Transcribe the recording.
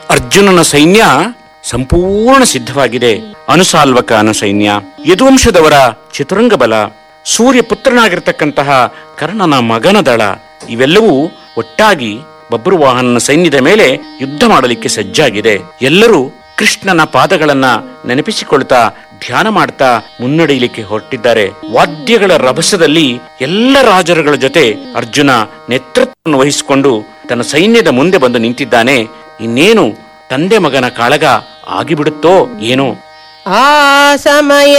ಅರ್ಜುನನ ಸೈನ್ಯ ಸಂಪೂರ್ಣ ಸಿದ್ಧವಾಗಿದೆ ಅನುಸಾಲ್ವಕನ ಸೈನ್ಯ ಯದುವಂಶದವರ ಚತುರಂಗ ಬಲ ಸೂರ್ಯ ಪುತ್ರನಾಗಿರ್ತಕ್ಕಂತಹ ಕರ್ಣನ ಮಗನ ದಳ ಇವೆಲ್ಲವೂ ಒಟ್ಟಾಗಿ ಬಬ್ರುವಾಹನನ ಸೈನ್ಯದ ಮೇಲೆ ಯುದ್ಧ ಮಾಡಲಿಕ್ಕೆ ಸಜ್ಜಾಗಿದೆ ಎಲ್ಲರೂ ಕೃಷ್ಣನ ಪಾದಗಳನ್ನ ನೆನಪಿಸಿಕೊಳ್ತಾ ಧ್ಯಾನ ಮಾಡ್ತಾ ಮುನ್ನಡೆಯಲಿಕ್ಕೆ ಹೊರಟಿದ್ದಾರೆ ವಾದ್ಯಗಳ ರಭಸದಲ್ಲಿ ಎಲ್ಲ ರಾಜರುಗಳ ಜೊತೆ ಅರ್ಜುನ ನೇತೃತ್ವವನ್ನು ವಹಿಸಿಕೊಂಡು ತನ್ನ ಸೈನ್ಯದ ಮುಂದೆ ಬಂದು ನಿಂತಿದ್ದಾನೆ ಇನ್ನೇನು ತಂದೆ ಮಗನ ಕಾಳಗ ಆಗಿಬಿಡುತ್ತೋ ಏನೋ ಆ ಸಮಯ